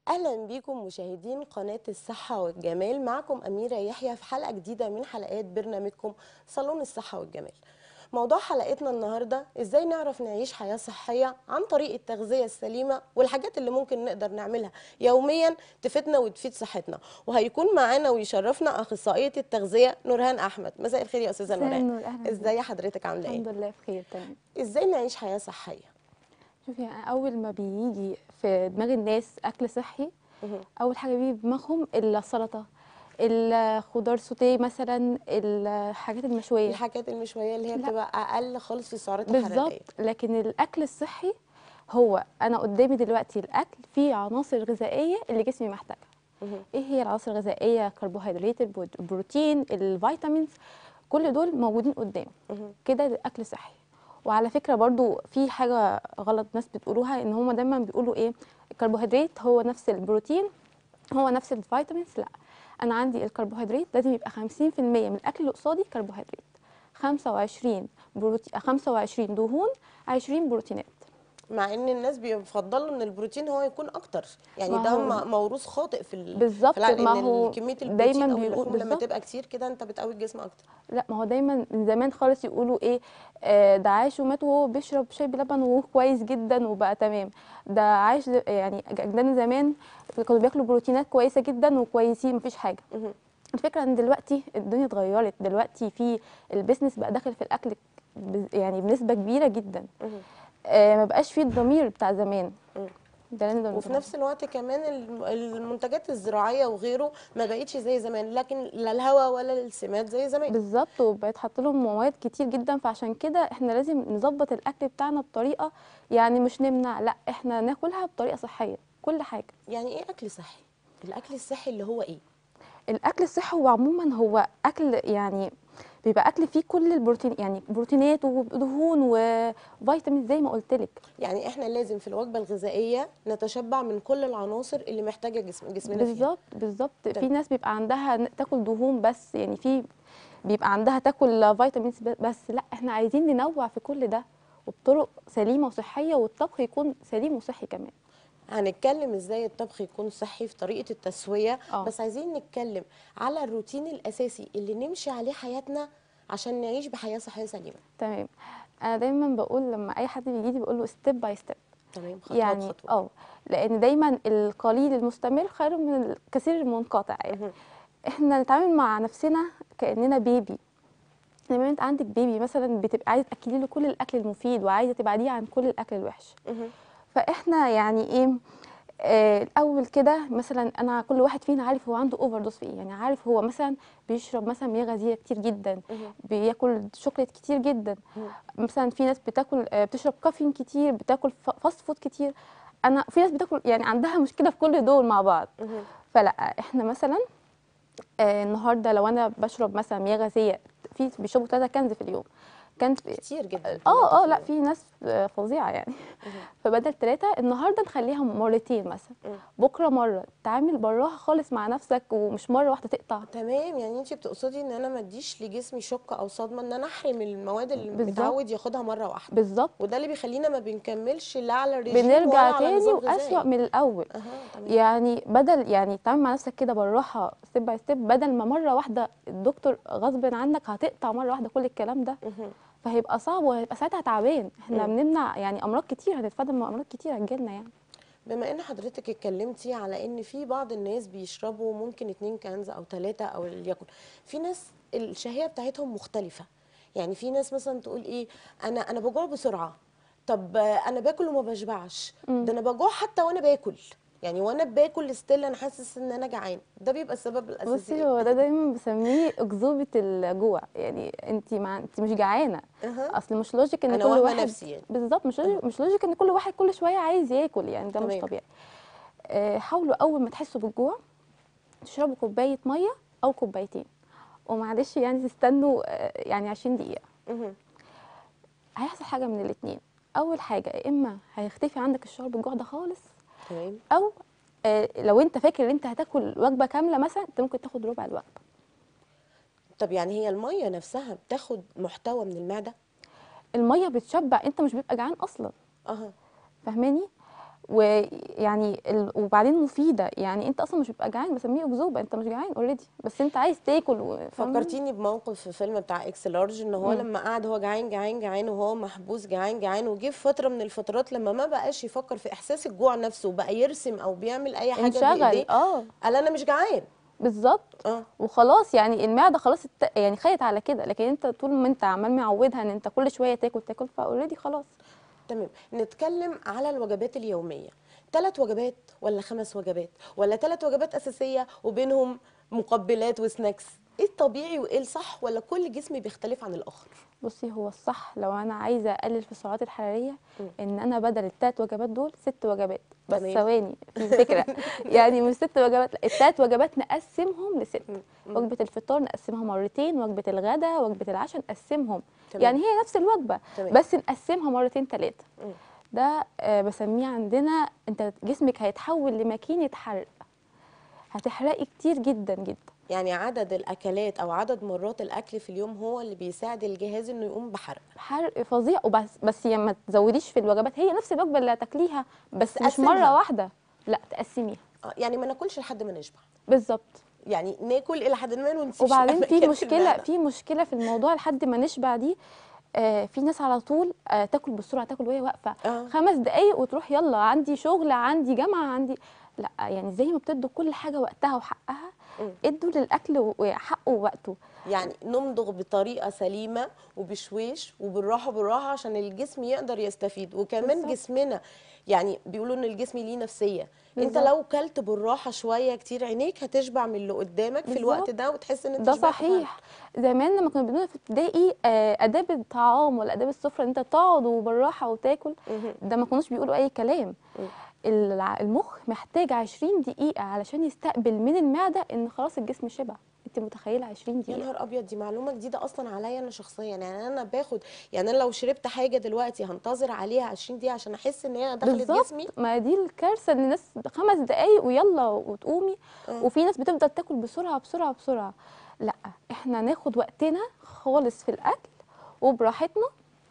اهلا بيكم مشاهدين قناه الصحه والجمال معكم اميره يحيى في حلقه جديده من حلقات برنامجكم صالون الصحه والجمال موضوع حلقتنا النهارده ازاي نعرف نعيش حياه صحيه عن طريق التغذيه السليمه والحاجات اللي ممكن نقدر نعملها يوميا تفيدنا وتفيد صحتنا وهيكون معانا ويشرفنا اخصائيه التغذيه نورهان احمد مساء الخير يا استاذه مساء نورهان النور، أهلاً بيك. ازاي حضرتك عامله الحمد ايه لله بخير تمام ازاي نعيش حياه صحيه شوفي أنا اول ما بيجي في دماغ الناس اكل صحي مهم. اول حاجه بيجي في دماغهم السلطه الخضار سوتيه مثلا الحاجات المشويه الحاجات المشويه اللي هي لا. بتبقى اقل خالص في السعرات الحراريه بالظبط لكن الاكل الصحي هو انا قدامي دلوقتي الاكل فيه عناصر غذائيه اللي جسمي محتاجها مهم. ايه هي العناصر الغذائيه كربوهيدرات البرو- البروتين الفيتامينز كل دول موجودين قدامي مهم. كده ده اكل صحي وعلى فكره برضو في حاجه غلط ناس بتقولوها ان هم دايما بيقولوا ايه الكربوهيدرات هو نفس البروتين هو نفس الفيتامينز لا انا عندي الكربوهيدرات لازم يبقى 50% من الاكل اللي قصادي كربوهيدرات 25 بروتين 25 دهون 20 بروتينات مع ان الناس بيفضلوا ان البروتين هو يكون اكتر يعني ما ده هو- م- موروث خاطئ في ال- بالظبط، في العقل، ما ان هو كميه البروتين دايماً او بيقول- اللحوم لما بالظبط. تبقى كتير كده انت بتقوي الجسم اكتر لا ما هو دايما من زمان خالص يقولوا ايه آه، ده عايش ومات وهو بيشرب شاي بلبن وهو كويس جدا وبقى تمام ده عايش د- يعني اجدادنا زمان كانوا بياكلوا بروتينات كويسه جدا وكويسين مفيش حاجه مهم. الفكره ان دلوقتي الدنيا اتغيرت دلوقتي في البيزنس بقى داخل في الاكل ب- يعني بنسبه كبيره جدا مهم. آه، ما بقاش فيه الضمير بتاع زمان مم. ده اللي نقدر وفي نقوله. نفس الوقت كمان الم- المنتجات الزراعيه وغيره ما بقتش زي زمان لكن لا الهواء ولا السمات زي زمان بالظبط وبقت حاطه لهم مواد كتير جدا فعشان كده احنا لازم نظبط الاكل بتاعنا بطريقه يعني مش نمنع لا احنا ناكلها بطريقه صحيه كل حاجه يعني ايه اكل صحي الاكل الصحي اللي هو ايه الاكل الصحي هو عموما هو اكل يعني بيبقى اكل فيه كل البروتين يعني بروتينات ودهون وفيتامين زي ما قلت لك يعني احنا لازم في الوجبه الغذائيه نتشبع من كل العناصر اللي محتاجه جسم جسمنا فيها بالظبط بالظبط في تمام. ناس بيبقى عندها ن- تاكل دهون بس يعني في بيبقى عندها تاكل فيتامينز ب- بس لا احنا عايزين ننوع في كل ده وبطرق سليمه وصحيه والطبخ يكون سليم وصحي كمان هنتكلم ازاي الطبخ يكون صحي في طريقه التسويه آه. بس عايزين نتكلم على الروتين الاساسي اللي نمشي عليه حياتنا عشان نعيش بحياه صحيه سليمه تمام انا دايما بقول لما اي حد بيجي لي بقول له ستيب باي ستيب تمام خطوه يعني بخطوه اه لان دايما القليل المستمر خير من الكثير المنقطع يعني مهم. احنا نتعامل مع نفسنا كاننا بيبي لما انت عندك بيبي مثلا بتبقى عايزه تاكلي له كل الاكل المفيد وعايزه تبعديه عن كل الاكل الوحش مهم. فاحنا يعني ايه آه الاول كده مثلا انا كل واحد فينا عارف هو عنده اوفر دوز في ايه يعني عارف هو مثلا بيشرب مثلا مياه غازيه كتير جدا مهم. بياكل شوكليت كتير جدا مهم. مثلا في ناس بتاكل آه، بتشرب كافيين كتير بتاكل ف- فاست فود كتير انا في ناس بتاكل يعني عندها مشكله في كل دول مع بعض مهم. فلا احنا مثلا آه النهارده لو انا بشرب مثلا مياه غازيه في بيشربوا 3 كنز في اليوم كان في كتير جدا اه اه لا في ناس آه، فظيعه يعني مهم. فبدل ثلاثة النهارده نخليها مرتين مثلا مم. بكره مره تعامل براها خالص مع نفسك ومش مره واحده تقطع تمام يعني انت بتقصدي ان انا ما اديش لجسمي شوك او صدمه ان انا احرم المواد اللي بالظبط. متعود ياخدها مره واحده بالظبط وده اللي بيخلينا ما بنكملش لا على الرجيم ولا بنرجع على تاني نظام واسوأ غذائي. من الاول اها تمام يعني بدل يعني تعمل مع نفسك كده بالراحه ستيب باي ستيب بدل ما مره واحده الدكتور غصب عنك هتقطع مره واحده كل الكلام ده مهم. فهيبقى صعب وهيبقى ساعتها تعبان احنا مم. بنمنع يعني امراض كتير هنتفادى من امراض كتير هتجيلنا يعني بما ان حضرتك اتكلمتي على ان في بعض الناس بيشربوا ممكن اتنين كنز او ثلاثة او ليكن في ناس الشهية بتاعتهم مختلفة يعني في ناس مثلا تقول ايه انا انا بجوع بسرعة طب آه، انا باكل وما بشبعش مم. ده انا بجوع حتى وانا باكل يعني وانا باكل ستيل انا حاسس ان انا جعان ده بيبقى السبب الاساسي بصي إيه؟ هو ده دايما بسميه اكذوبه الجوع يعني انت مع انت مش جعانه أها. اصل مش لوجيك ان أنا كل واهمة واحد نفسي يعني. بالظبط مش لوجيك مش لوجيك ان كل واحد كل شويه عايز ياكل يعني ده مش تمام. طبيعي آه، حاولوا اول ما تحسوا بالجوع تشربوا كوبايه ميه او كوبايتين ومعلش يعني تستنوا آه، يعني 20 دقيقه مهم. هيحصل حاجه من الاثنين اول حاجه يا اما هيختفي عندك الشعور بالجوع ده خالص تمام او آه، لو انت فاكر ان انت هتاكل وجبه كامله مثلا انت ممكن تاخد ربع الوجبه طب يعني هي المية نفسها بتاخد محتوى من المعدة الميه بتشبع انت مش بيبقى جعان اصلا اها فاهماني ويعني ال... وبعدين مفيده يعني انت اصلا مش بتبقى جعان بسميه اكذوبه انت مش جعان اوريدي بس انت عايز تاكل و... فاهمة؟ فكرتيني بموقف في فيلم بتاع اكس لارج ان هو مم. لما قعد هو جعان جعان جعان وهو محبوس جعان جعان وجه في فتره من الفترات لما ما بقاش يفكر في احساس الجوع نفسه بقى يرسم او بيعمل اي حاجه انشغل بايديه اه قال انا مش جعان بالظبط اه وخلاص يعني المعده خلاص الت... يعني خدت على كده لكن انت طول ما انت عمال معودها ان انت كل شويه تاكل تاكل فاوريدي خلاص تمام نتكلم على الوجبات اليوميه ثلاث وجبات ولا خمس وجبات ولا ثلاث وجبات اساسيه وبينهم مقبلات وسناكس ايه الطبيعي وايه الصح ولا كل جسم بيختلف عن الاخر بصي هو الصح لو انا عايزه اقلل في السعرات الحراريه مم. ان انا بدل الثلاث وجبات دول ست وجبات بس تمام. ثواني في فكره يعني مش ست وجبات لا الثلاث وجبات نقسمهم لست مم. وجبه الفطار نقسمها مرتين وجبه الغداء وجبه العشاء نقسمهم تمام. يعني هي نفس الوجبه تمام. بس نقسمها مرتين ثلاثه مم. ده آه، بسميه عندنا انت جسمك هيتحول لماكينه حرق هتحرقي كتير جدا جدا يعني عدد الاكلات او عدد مرات الاكل في اليوم هو اللي بيساعد الجهاز انه يقوم بحرق حرق فظيع وبس بس يعني ما تزوديش في الوجبات هي نفس الوجبه اللي هتاكليها بس مش تقسمها. مره واحده لا تقسميها آه، يعني ما ناكلش لحد ما نشبع بالظبط يعني ناكل الى حد ما ونسيب وبعدين في أماكن مشكله المعدة. في مشكله في الموضوع لحد ما نشبع دي آه في ناس على طول آه تاكل بسرعه تاكل وهي واقفه آه. خمس دقايق وتروح يلا عندي شغل عندي جامعه عندي لا يعني زي ما بتدوا كل حاجه وقتها وحقها مم. ادوا للاكل وحقه ووقته يعني نمضغ بطريقه سليمه وبشويش وبالراحه بالراحه عشان الجسم يقدر يستفيد وكمان بالظبط. جسمنا يعني بيقولوا ان الجسم ليه نفسيه انت بالظبط. لو كلت بالراحه شويه كتير عينيك هتشبع من اللي قدامك في الوقت بالظبط. ده وتحس ان انت ده شبعت فعلا. صحيح زمان لما كنا بنقول في ابتدائي آه، اداب الطعام ولا اداب السفره ان انت تقعد وبالراحه وتاكل مهم. ده ما كانوش بيقولوا اي كلام مم. الع- المخ محتاج 20 دقيقه علشان يستقبل من المعده ان خلاص الجسم شبع انت متخيله 20 يا دقيقه نهار ابيض دي معلومه جديده اصلا عليا انا شخصيا يعني انا باخد يعني انا لو شربت حاجه دلوقتي هنتظر عليها 20 دقيقه عشان احس ان هي دخلت جسمي بالظبط ما دي الكارثه ان الناس خمس دقايق ويلا وتقومي آه. وفي ناس بتفضل تاكل بسرعه بسرعه بسرعه لا احنا ناخد وقتنا خالص في الاكل وبراحتنا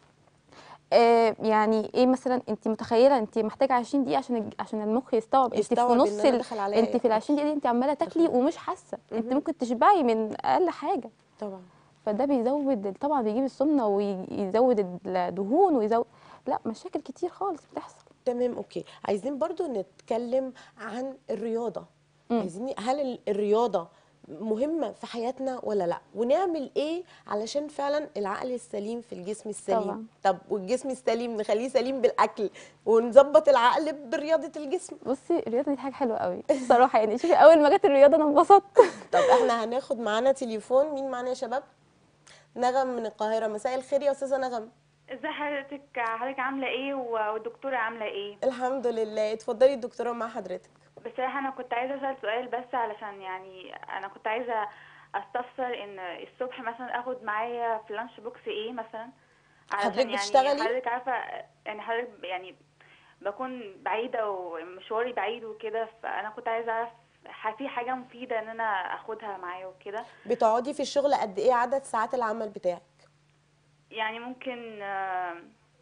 آه يعني ايه مثلا انت متخيله انت محتاجه 20 دقيقه عشان الج- عشان المخ يستوعب انت في يستوعب نص إن أنا ال... دخل عليا انت في ال 20 دقيقه دي انت عماله تاكلي ومش حاسه انت مهم. ممكن تشبعي من اقل حاجه طبعا فده بيزود ال- طبعا بيجيب السمنه ويزود الدهون ويزود لا مشاكل كتير خالص بتحصل تمام اوكي عايزين برضو نتكلم عن الرياضه مم. عايزين هل ال- الرياضه مهمه في حياتنا ولا لا ونعمل ايه علشان فعلا العقل السليم في الجسم السليم طبعا. طب والجسم السليم نخليه سليم بالاكل ونظبط العقل برياضه الجسم بصي الرياضه دي حاجه حلوه قوي بصراحه يعني شوفي اول ما جت الرياضه انا انبسطت طب احنا هناخد معانا تليفون مين معانا يا شباب نغم من القاهره مساء الخير يا استاذه نغم ازي حضرتك حضرتك عامله ايه و- والدكتوره عامله ايه الحمد لله اتفضلي الدكتوره مع حضرتك بصراحه انا كنت عايزه اسال سؤال بس علشان يعني انا كنت عايزه استفسر ان الصبح مثلا اخد معايا في اللانش بوكس ايه مثلا علشان حضرتك يعني بتشتغلي؟ حضرتك عارفه يعني حضرتك يعني بكون بعيده ومشواري بعيد وكده فانا كنت عايزه اعرف ح- في حاجه مفيده ان انا اخدها معايا وكده بتقعدي في الشغل قد ايه عدد ساعات العمل بتاعك يعني ممكن آه،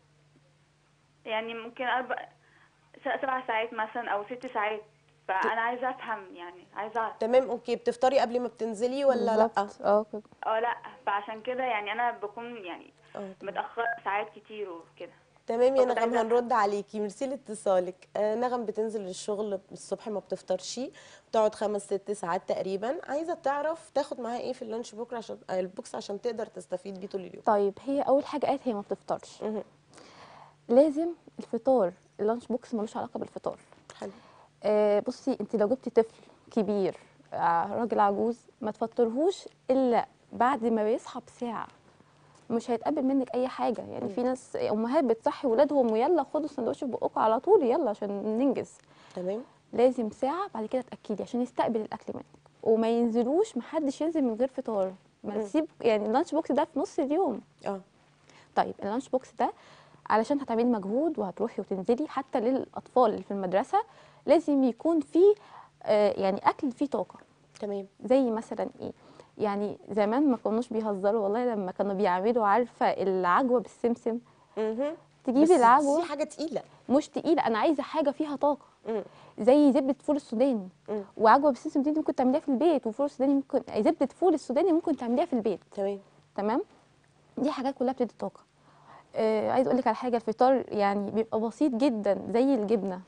يعني ممكن أربع س- سبع ساعات مثلا أو ست ساعات فأنا عايزة أفهم يعني عايزة أعرف تمام اوكي بتفطري قبل ما بتنزلي ولا لا بالظبط. اه كده اه لا فعشان كده يعني أنا بكون يعني اه تمام. متأخرة ساعات كتير وكده تمام يا كنت نغم عايزة هنرد عليكي ميرسي لاتصالك آه نغم بتنزل الشغل الصبح ما بتفطرش بتقعد خمس ست ساعات تقريبا عايزه تعرف تاخد معاها ايه في اللانش بكره عشان آه البوكس عشان تقدر تستفيد بيه طول اليوم طيب هي اول حاجه قالت هي ما بتفطرش مهم. لازم الفطار اللانش بوكس ملوش علاقه بالفطار حلو آه بصي انت لو جبتي طفل كبير آه، راجل عجوز ما تفطرهوش الا بعد ما بيصحى بساعه مش هيتقبل منك اي حاجه يعني في ناس امهات بتصحي ولادهم ويلا خدوا السندوتش في بقكم على طول يلا عشان ننجز تمام لازم ساعه بعد كده تاكدي عشان يستقبل الاكل منك وما ينزلوش محدش ينزل من غير فطار ما مم. تسيب يعني اللانش بوكس ده في نص اليوم اه طيب اللانش بوكس ده علشان هتعملي مجهود وهتروحي وتنزلي حتى للاطفال اللي في المدرسه لازم يكون فيه آه يعني اكل فيه طاقه تمام زي مثلا ايه يعني زمان ما كانوش بيهزروا والله لما كانوا بيعملوا عارفه العجوه بالسمسم مهم. تجيبي بس العجوه دي حاجه تقيله مش تقيله انا عايزه حاجه فيها طاقه مم. زي زبده فول السوداني مم. وعجوه بالسمسم دي ممكن تعمليها في البيت وفول السوداني ممكن زبده فول السوداني ممكن تعمليها في البيت تمام تمام دي حاجات كلها بتدي طاقه آه عايز اقول لك على حاجه الفطار يعني بيبقى بسيط جدا زي الجبنه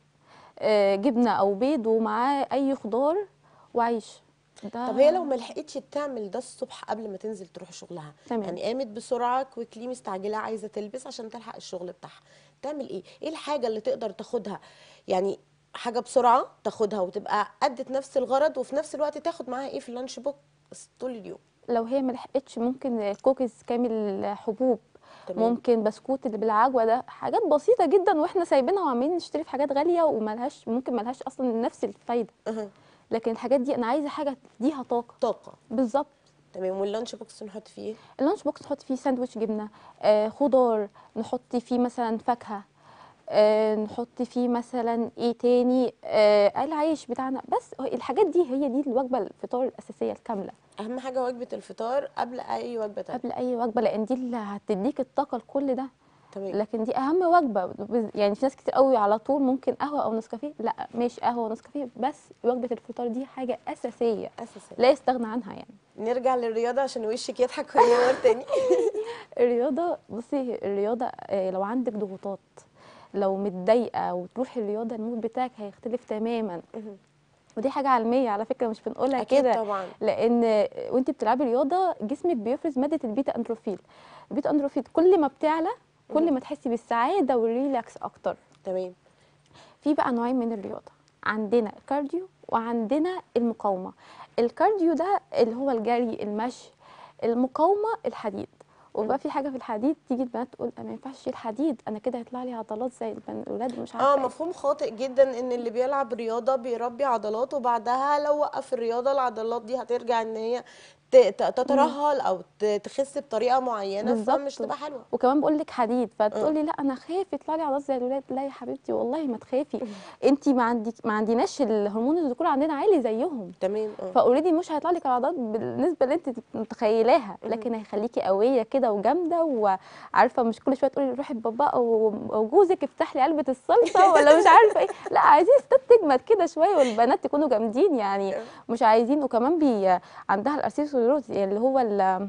آه جبنه او بيض ومعاه اي خضار وعيش ده طب هي لو ما لحقتش تعمل ده الصبح قبل ما تنزل تروح شغلها تمام. يعني قامت بسرعه كويكلي مستعجله عايزه تلبس عشان تلحق الشغل بتاعها تعمل ايه ايه الحاجه اللي تقدر تاخدها يعني حاجه بسرعه تاخدها وتبقى ادت نفس الغرض وفي نفس الوقت تاخد معاها ايه في اللانش بوكس طول اليوم لو هي ما لحقتش ممكن الكوكيز كامل حبوب تمام. ممكن بسكوت اللي بالعجوه ده حاجات بسيطه جدا واحنا سايبينها وعمالين نشتري في حاجات غاليه وملهاش ممكن ملهاش اصلا نفس الفايده أها. لكن الحاجات دي انا عايزه حاجه تديها طاقه طاقه بالظبط تمام واللانش بوكس نحط فيه ايه اللانش بوكس نحط فيه ساندوتش جبنه آه خضار نحط فيه مثلا فاكهه آه نحط فيه مثلا ايه تاني آه العيش بتاعنا بس هو الحاجات دي هي دي الوجبه الفطار الاساسيه الكامله اهم حاجه وجبه الفطار قبل اي وجبه تانية قبل اي وجبه لان دي اللي هتديك الطاقه لكل ده تمام لكن دي اهم وجبه بز- يعني في ناس كتير قوي على طول ممكن قهوه او نسكافيه لا مش قهوه ونسكافيه بس وجبه الفطار دي حاجه اساسيه اساسا لا يستغنى عنها يعني نرجع للرياضه عشان وشك يضحك وينور تاني الرياضه بصي الرياضه آه، لو عندك ضغوطات لو متضايقه وتروحي الرياضه المود بتاعك هيختلف تماما مهم. ودي حاجه علميه على فكره مش بنقولها اكيد كده طبعا لان وانت بتلعبي رياضه جسمك بيفرز ماده البيتا اندروفيل البيتا اندروفيل كل ما بتعلى كل ما تحسي بالسعاده والريلاكس اكتر تمام في بقى نوعين من الرياضه عندنا الكارديو وعندنا المقاومه الكارديو ده اللي هو الجري المشي المقاومه الحديد وبقى في حاجه في الحديد تيجي البنات تقول انا ما ينفعش الحديد انا كده هيطلع لي عضلات زي البن- الولاد مش عارفه اه إيه. مفهوم خاطئ جدا ان اللي بيلعب رياضه بيربي عضلات وبعدها لو وقف الرياضه العضلات دي هترجع ان هي ت- ت- تترهل او ت- تخس بطريقه معينه بالظبط. فمش تبقى حلوه وكمان بقول لك حديد فتقولي لا انا خايف يطلع لي عضلات زي الولاد لا يا حبيبتي والله ما تخافي انت ما عندك ما عندناش الهرمون الذكور عندنا عالي زيهم تمام اه فاوريدي مش هيطلع لك العضلات بالنسبه اللي انت متخيلاها لكن هيخليكي قويه كده وجامده وعارفه مش كل شويه تقولي روحي بابا او أو جوزك افتح لي علبه الصلصه ولا مش عارفه ايه لا عايزين ستات تجمد كده شويه والبنات يكونوا جامدين يعني مش عايزين وكمان بي عندها الارثيروسكليروز يعني اللي هو ال-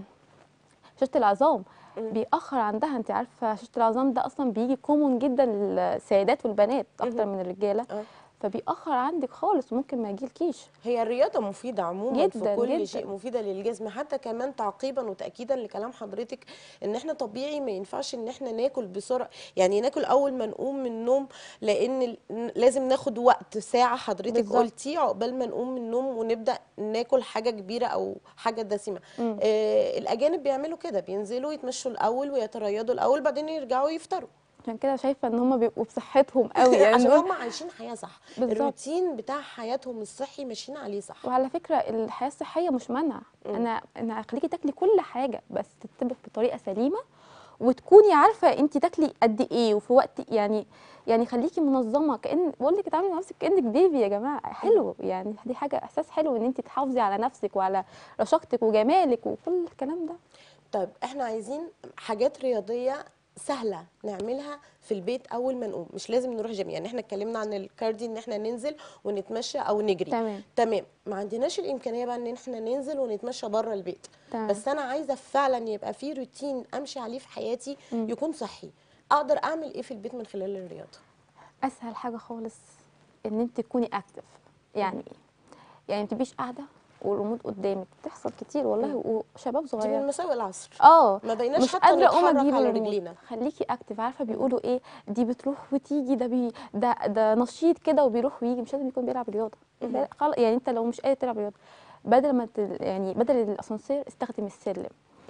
شاشه العظام بيأخر عندها انت عارفه شاشه العظام ده اصلا بيجي كومون جدا للسيدات والبنات اكتر من الرجاله آه. فبيأخر عندك خالص وممكن ما يجيلكيش هي الرياضة مفيدة عموما في جداً، كل جداً. شيء مفيدة للجسم حتى كمان تعقيبا وتأكيدا لكلام حضرتك ان احنا طبيعي ما ينفعش ان احنا ناكل بسرعة يعني ناكل اول ما نقوم من النوم لان ال- لازم ناخد وقت ساعة حضرتك بالظبط. قلتي عقبال ما نقوم من النوم ونبدأ ناكل حاجة كبيرة او حاجة دسمة مم. آه الاجانب بيعملوا كده بينزلوا يتمشوا الاول ويتريضوا الاول بعدين يرجعوا يفطروا عشان كده شايفه ان هم بيبقوا بصحتهم قوي يعني عشان دول- هم عايشين حياة صح بالظبط. الروتين بتاع حياتهم الصحي ماشيين عليه صح وعلى فكره الحياه الصحيه مش منع انا انا هخليكي تاكلي كل حاجه بس تتبخ بطريقه سليمه وتكوني عارفه انت تاكلي قد ايه وفي وقت يعني يعني خليكي منظمه كان بقول لك اتعاملي مع نفسك كانك بيبي يا جماعه حلو يعني دي حاجه احساس حلو ان انت تحافظي على نفسك وعلى رشاقتك وجمالك وكل الكلام ده طيب احنا عايزين حاجات رياضيه سهله نعملها في البيت اول ما نقوم مش لازم نروح جيم يعني احنا اتكلمنا عن الكاردي ان احنا ننزل ونتمشى او نجري تمام. تمام ما عندناش الامكانيه بقى ان احنا ننزل ونتمشى بره البيت تمام. بس انا عايزه فعلا يبقى في روتين امشي عليه في حياتي يكون صحي اقدر اعمل ايه في البيت من خلال الرياضه اسهل حاجه خالص ان انت تكوني اكتف يعني ايه يعني ما تبقيش قاعده والريموت قدامك بتحصل كتير والله وشباب دي صغير من مساوئ العصر اه ما بقيناش مش حتى قادره اقوم نتحرك اجيب على الريموت. رجلينا. خليكي اكتف عارفه بيقولوا ايه دي بتروح وتيجي ده بي ده ده نشيط كده وبيروح ويجي مش لازم يكون بيلعب رياضه خلاص يعني انت لو مش قادر تلعب رياضه بدل ما ت- يعني بدل الاسانسير استخدم السلم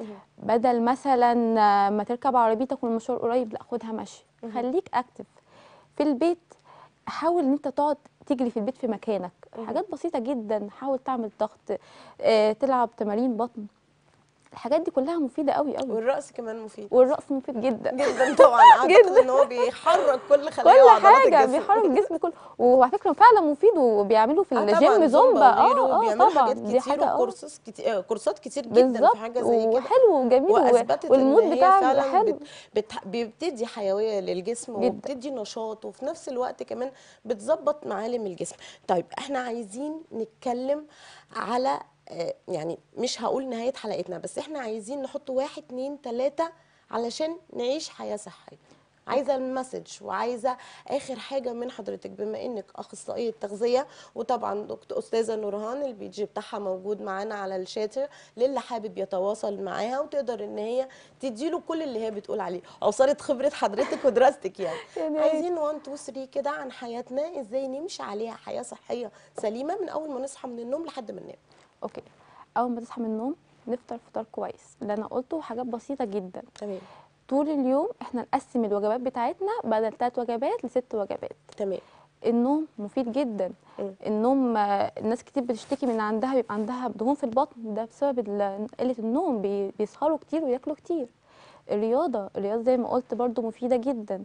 بدل مثلا ما تركب عربيتك والمشوار قريب لا خدها مشي خليك اكتف في البيت حاول ان انت تقعد تجري في البيت في مكانك حاجات بسيطه جدا حاول تعمل ضغط آه، تلعب تمارين بطن الحاجات دي كلها مفيده قوي قوي والرقص كمان مفيد والرقص مفيد جدا جدا طبعا اعتقد ان هو بيحرك كل خلايا كل وعضلات حاجه الجسم بيحرك الجسم كله وعلى فكره فعلا مفيد وبيعملوا في آه الجيم طبعا زومبا وغيره اه اه بيعملوا طبعا حاجات دي كتير حاجه اه وكورسات كتير كورسات كتير جدا في بالظبط حاجه زي كده وحلو وجميل و- واثبتت والمود ان هي بتاعها بيبقى فعلا حلو بت... بت... بتدي حيويه للجسم جدا. وبتدي نشاط وفي نفس الوقت كمان بتظبط معالم الجسم طيب احنا عايزين نتكلم على آه، يعني مش هقول نهايه حلقتنا بس احنا عايزين نحط واحد اتنين تلاته علشان نعيش حياه صحيه عايزه المسج وعايزه اخر حاجه من حضرتك بما انك اخصائيه تغذيه وطبعا دكتور استاذه نورهان البيج بتاعها موجود معانا على الشاتر للي حابب يتواصل معاها وتقدر ان هي تديله كل اللي هي بتقول عليه عصاره خبره حضرتك ودراستك يعني يعني عايزين 1 2 3 كده عن حياتنا ازاي نمشي عليها حياه صحيه سليمه من اول ما نصحى من النوم لحد ما ننام اوكي اول ما تصحى من النوم نفطر فطار كويس اللي انا قلته حاجات بسيطه جدا تمام طول اليوم احنا نقسم الوجبات بتاعتنا بدل ثلاث وجبات لست وجبات تمام النوم مفيد جدا مم. النوم آه، الناس كتير بتشتكي من عندها بيبقى عندها دهون في البطن ده بسبب ال- قله النوم بي- بيسهروا كتير وياكلوا كتير الرياضه الرياضه زي ما قلت برضو مفيده جدا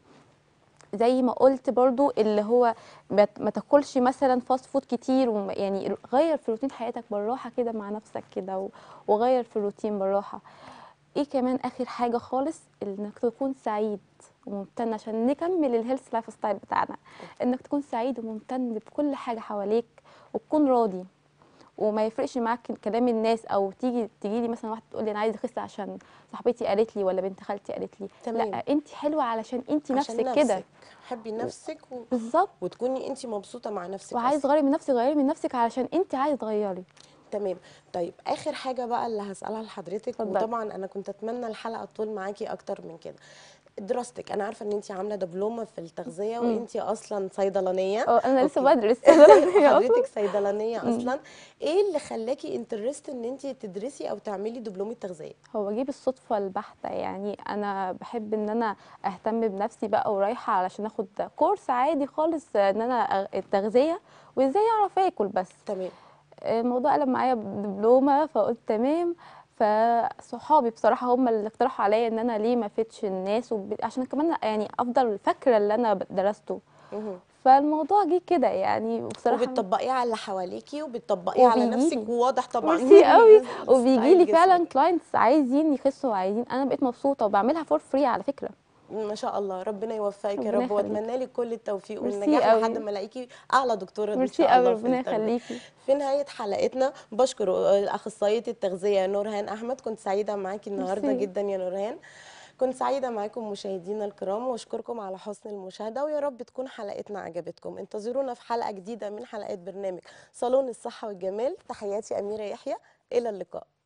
زي ما قلت برضو اللي هو ما ما تاكلش مثلا فاست فود كتير وم- يعني غير في روتين حياتك بالراحه كده مع نفسك كده و- وغير في الروتين بالراحه ايه كمان اخر حاجه خالص انك تكون سعيد وممتن عشان نكمل الهيلث لايف ستايل بتاعنا انك تكون سعيد وممتن بكل حاجه حواليك وتكون راضي وما يفرقش معاك كلام الناس او تيجي تيجي لي مثلا واحده تقول لي انا عايزه اخس عشان صاحبتي قالت لي ولا بنت خالتي قالت لي تمام. لا انت حلوه علشان انت عشان نفسك كده حبي نفسك و... بالظبط وتكوني انت مبسوطه مع نفسك وعايز أصلاً. تغيري من نفسك غيري من نفسك علشان انت عايزه تغيري تمام طيب اخر حاجه بقى اللي هسالها لحضرتك اتفضلي. وطبعا انا كنت اتمنى الحلقه تطول معاكي اكتر من كده دراستك انا عارفه ان انت عامله دبلومه في التغذيه مم. وانت اصلا صيدلانيه اه انا لسه أوكي. بدرس صيدلانية أصلاً. حضرتك صيدلانيه اصلا ايه اللي خلاكي انترست ان انت تدرسي او تعملي دبلومه تغذيه هو جه بالصدفة البحتة يعني أنا بحب إن أنا أهتم بنفسي بقى ورايحة علشان آخد كورس عادي خالص إن أنا أغ- التغذية وإزاي أعرف آكل بس تمام الموضوع قلب معايا بدبلومة فقلت تمام فصحابي بصراحة هم اللي اقترحوا عليا إن أنا ليه ما فيتش الناس وب... عشان كمان يعني أفضل فاكرة اللي أنا درسته مهم. فالموضوع جه كده يعني وبصراحة وبتطبقيه على اللي حواليكي وبتطبقيه على وبيجيلي. نفسك وواضح طبعا ميرسي قوي ستايل وبيجي لي جسمك. فعلا كلاينتس عايزين يخسوا وعايزين انا بقيت مبسوطه وبعملها فور فري على فكره ما شاء الله ربنا يوفقك يا ربنا رب يخليك. واتمنى لك كل التوفيق ميرسي والنجاح قوي. لحد ما الاقيكي اعلى دكتوره ان ميرسي شاء قوي الله في ربنا التربية. يخليكي في نهايه حلقتنا بشكر الاخصائيه التغذيه نورهان احمد كنت سعيده معاكي النهارده ميرسي. جدا يا نورهان كنت سعيده معاكم مشاهدينا الكرام واشكركم على حسن المشاهده ويا رب تكون حلقتنا عجبتكم انتظرونا في حلقه جديده من حلقات برنامج صالون الصحه والجمال تحياتي اميره يحيى الى اللقاء